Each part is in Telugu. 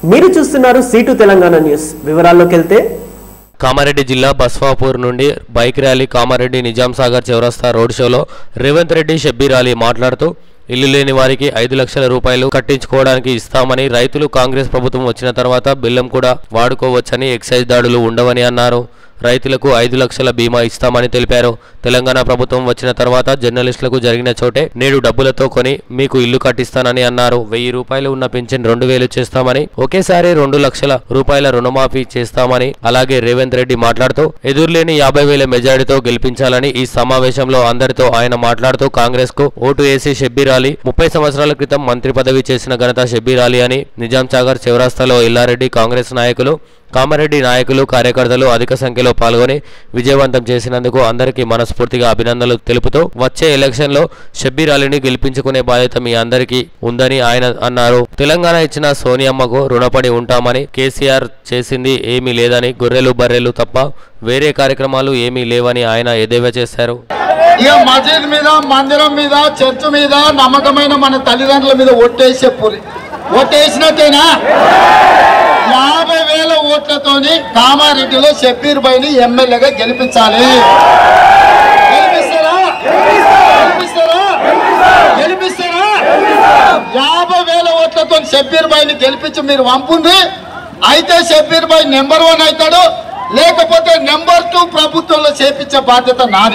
మీరు చూస్తున్నారు సీటు తెలంగాణ న్యూస్ వివరాల్లోకి వెళ్తే కామారెడ్డి జిల్లా బస్వాపూర్ నుండి బైక్ ర్యాలీ కామారెడ్డి నిజాం సాగర్ చౌరస్తా రోడ్ షోలో రేవంత్ రెడ్డి షబ్బీర్ అలీ మాట్లాడుతూ ఇల్లు లేని వారికి ఐదు లక్షల రూపాయలు కట్టించుకోవడానికి ఇస్తామని రైతులు కాంగ్రెస్ ప్రభుత్వం వచ్చిన తర్వాత బిల్లం కూడా వాడుకోవచ్చని ఎక్సైజ్ దాడులు ఉండవని అన్నారు రైతులకు ఐదు లక్షల బీమా ఇస్తామని తెలిపారు తెలంగాణ ప్రభుత్వం వచ్చిన తర్వాత జర్నలిస్టులకు జరిగిన చోటే నేడు డబ్బులతో కొని మీకు ఇల్లు కట్టిస్తానని అన్నారు వెయ్యి రూపాయలు ఉన్న పింఛన్ రెండు వేలు చేస్తామని ఒకేసారి రెండు లక్షల రూపాయల రుణమాఫీ చేస్తామని అలాగే రేవంత్ రెడ్డి మాట్లాడుతూ ఎదురులేని యాభై వేల మెజారిటీతో గెలిపించాలని ఈ సమావేశంలో అందరితో ఆయన మాట్లాడుతూ కాంగ్రెస్ కు ఓటు వేసి షబ్బీర్ అలీ ముప్పై సంవత్సరాల క్రితం మంత్రి పదవి చేసిన ఘనత షబ్బీర్ అలీ అని నిజాం సాగర్ చౌరాస్తాలో ఎల్లారెడ్డి కాంగ్రెస్ నాయకులు కామారెడ్డి నాయకులు కార్యకర్తలు అధిక సంఖ్యలో పాల్గొని విజయవంతం చేసినందుకు అందరికీ మనస్ఫూర్తిగా అభినందనలు తెలుపుతూ వచ్చే ఎలక్షన్ లో షబ్బీర్ అలీని గెలిపించుకునే బాధ్యత మీ అందరికీ ఉందని ఆయన అన్నారు తెలంగాణ ఇచ్చిన సోనియమ్మకు రుణపడి ఉంటామని కేసీఆర్ చేసింది ఏమీ లేదని గొర్రెలు బర్రెలు తప్ప వేరే కార్యక్రమాలు ఏమీ లేవని ఆయన ఎద్దేవా చేశారు ఇక మసీద్ మీద మందిరం మీద చర్చ్ మీద నమ్మకమైన మన తల్లిదండ్రుల మీద ఒట్టేసే పురి ఒట్టేసినట్టేనా యాభై వేల ఓట్లతోని కామారెడ్డిలో షబ్బీర్ బైని ఎమ్మెల్యేగా గెలిపించాలి గెలిపిస్తారా గెలిపిస్తారా గెలిపిస్తారా యాభై వేల ఓట్లతో షబ్బీర్ బైని గెలిపించి మీరు పంపుంది అయితే షబ్బీర్ బాయ్ నెంబర్ వన్ అవుతాడు లేకపోతే నెంబర్ టూ ప్రభుత్వంలో చేపించే బాధ్యత నాది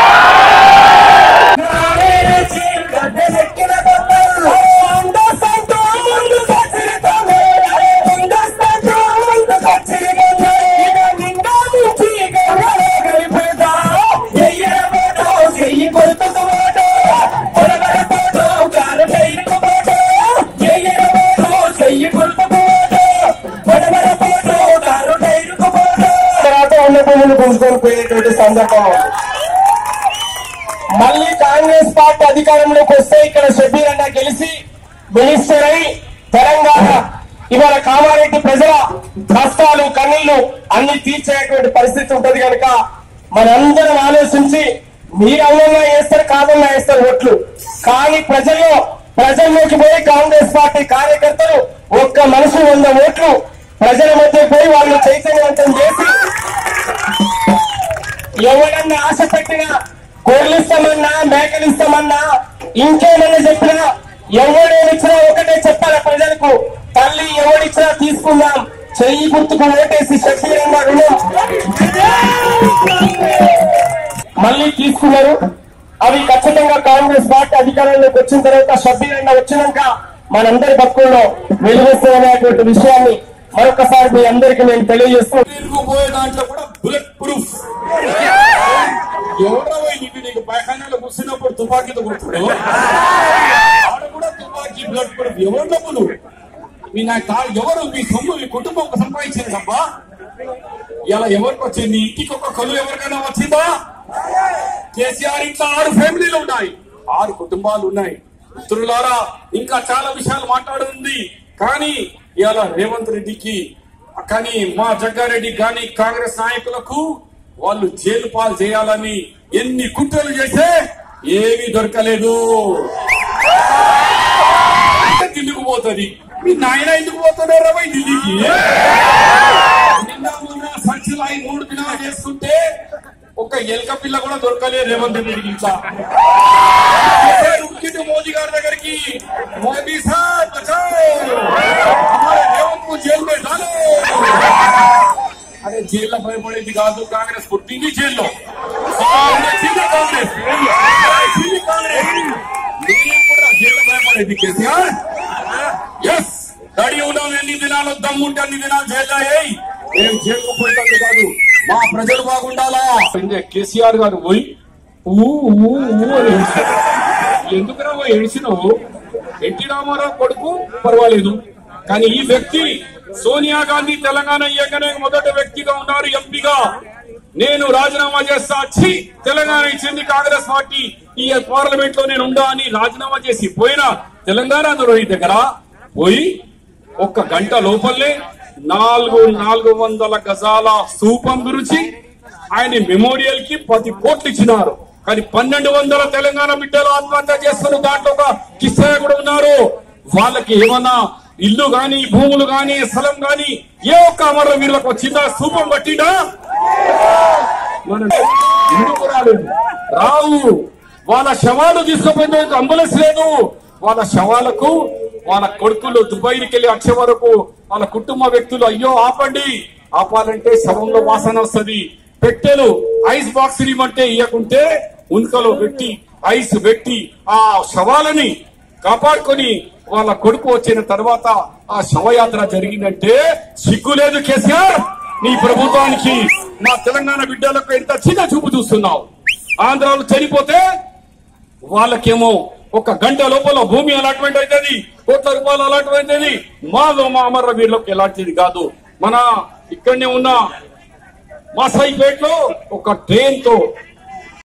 తర్వాత ఉన్న భూములు గుంజుకొని పోయేటువంటి సందర్భం మళ్ళీ కాంగ్రెస్ పార్టీ అధికారంలోకి వస్తే ఇక్కడ షబీర్ అన్న గెలిచి మినిస్టర్ అయి తెలంగాణ ఇవాళ కామారెడ్డి ప్రజల కష్టాలు కన్నీళ్లు అన్ని తీర్చేటువంటి పరిస్థితి ఉంటది కనుక మనందరం ఆలోచించి మీరు అవునన్నా వేస్తారు కాదన్నా వేస్తారు ఓట్లు కానీ ప్రజల్లో ప్రజల్లోకి పోయి కాంగ్రెస్ పార్టీ కార్యకర్తలు ఒక్క మనిషి వంద ఓట్లు ప్రజల మధ్య పోయి వాళ్ళు చైతన్యవంతం చేసి ఎవరన్నా ఆశ పెట్టినా గొర్రెలు ఇస్తామన్నా మేకలు ఇస్తామన్నా ఇంకేమన్నా చెప్పినా ఎవడేమిచ్చినా ఒకటే చెప్పాలి ప్రజలకు తల్లి ఎవడిచ్చినా తీసుకుందాం చెయ్యి గుర్తుకు ఓటేసి శక్తిరంగా రుణం మళ్ళీ తీసుకున్నారు అవి ఖచ్చితంగా కాంగ్రెస్ పార్టీ అధికారంలోకి వచ్చిన తర్వాత సభ్యులంగా వచ్చినాక మనందరి బతుకుల్లో వెలువస్తున్నటువంటి విషయాన్ని మరొకసారి మీ అందరికీ నేను తెలియజేస్తూ పోయే దాంట్లో కూడా బుల్లెట్ ప్రూఫ్ ఎవరో ఇంటి నీకు పైఖానాలో కూర్చున్నప్పుడు తుపాకీతో కొడుతున్నాడు ఆడ కూడా తుపాకీ బ్లడ్ ప్రూఫ్ ఎవరు డబ్బులు మీ నా కా- ఎవరు మీ సొమ్ము మీ కుటుంబం సంపాదించింది తప్ప ఇలా ఎవరికి వచ్చింది మీ ఇంటికి ఒక కలు ఎవరికైనా వచ్చిందా కేసీఆర్ ఇంట్లో ఆరు ఫ్యామిలీలు ఉన్నాయి ఆరు కుటుంబాలు ఉన్నాయి మిత్రులారా ఇంకా చాలా విషయాలు మాట్లాడుంది కానీ ఇవాళ రేవంత్ రెడ్డికి కానీ మా జగ్గారెడ్డి కానీ కాంగ్రెస్ నాయకులకు వాళ్ళు జైలు పాలు చేయాలని ఎన్ని కుట్రలు చేస్తే ఏమీ దొరకలేదు ఢిల్లీకి పోతుంది మీ నాయన ఎందుకు పోతున్నారా పోయి ఢిల్లీకి నిన్న మొన్న సంచులు అయి మూడు దినాలు చేస్తుంటే ఒక ఎలక పిల్ల కూడా దొరకలేదు రేవంత్ రెడ్డికి ఇంకా ఉక్కింది మోదీ గారి దగ్గరికి మోదీ సార్ బచాओ हमारे రేవంత్ కు జైలు में डालो అరే జైల్లో భయపడేది కాదు కాంగ్రెస్ పుట్టింది జైల్లో వచ్చింది కాంగ్రెస్ వచ్చింది కాంగ్రెస్ నేను కూడా జైల్లో భయపడేది కేసీఆర్ ఎస్ రెడీ ఉన్నాం ఎన్ని దినాలు దమ్ముంటే అన్ని దినాలు జైల్లో అయ్యాయి మేము జైలుకు పోయినట్టు కాదు మా ప్రజలు బాగుండాలా అంటే కేసీఆర్ గారు పోయి ఊ ఊ ఊ అని ఏడ్చారు. ఎందుకురా పోయి ఏడిచినావు ఎన్టీ రామారావు కొడుకు పర్వాలేదు కానీ ఈ వ్యక్తి సోనియా గాంధీ తెలంగాణ ఇయ్యగానే మొదటి వ్యక్తిగా ఉన్నారు ఎంపీగా నేను రాజీనామా చేస్తా వచ్చి తెలంగాణ ఇచ్చింది కాంగ్రెస్ పార్టీ ఈ పార్లమెంట్ లో నేను ఉండా అని రాజీనామా చేసి పోయిన తెలంగాణ ద్రోహి దగ్గర పోయి ఒక్క గంట లోపలే నాలుగు నాలుగు వందల గజాల స్థూపం గురించి ఆయన మెమోరియల్ కి పది కోట్లు ఇచ్చినారు కానీ పన్నెండు వందల తెలంగాణ బిడ్డలు ఆత్మహత్య చేస్తున్నారు దాంట్లో ఒక కిస్సయ్య కూడా ఉన్నారు వాళ్ళకి ఏమన్నా ఇల్లు గాని భూములు గాని స్థలం గాని ఏ ఒక్క అమర వీరులకు వచ్చిందా స్థూపం కట్టిందా మన ఎందుకు రాలేదు రావు వాళ్ళ శవాలు తీసుకుపోయేందుకు అంబులెన్స్ లేదు వాళ్ళ శవాలకు వాళ్ళ కొడుకులు దుబాయ్కి వెళ్ళి వచ్చే వరకు వాళ్ళ కుటుంబ వ్యక్తులు అయ్యో ఆపండి ఆపాలంటే శవంలో వాసన వస్తది పెట్టెలు ఐస్ బాక్స్ ఇవ్వమంటే ఇవ్వకుంటే ఉనుకలో పెట్టి ఐస్ పెట్టి ఆ శవాలని కాపాడుకొని వాళ్ళ కొడుకు వచ్చిన తర్వాత ఆ శవయాత్ర జరిగిందంటే సిగ్గు లేదు కేసీఆర్ నీ ప్రభుత్వానికి మా తెలంగాణ బిడ్డలకు ఎంత చిన్న చూపు చూస్తున్నావు ఆంధ్రాలో చనిపోతే వాళ్ళకేమో ఒక గంట లోపల భూమి అలాట్మెంట్ అవుతుంది కోట్ల రూపాయలు అలాట్మెంట్ అవుతుంది మాలో మా అమర వీరులకు ఎలాంటిది కాదు మన ఇక్కడనే ఉన్న మా సైపేటలో ఒక ట్రైన్ తో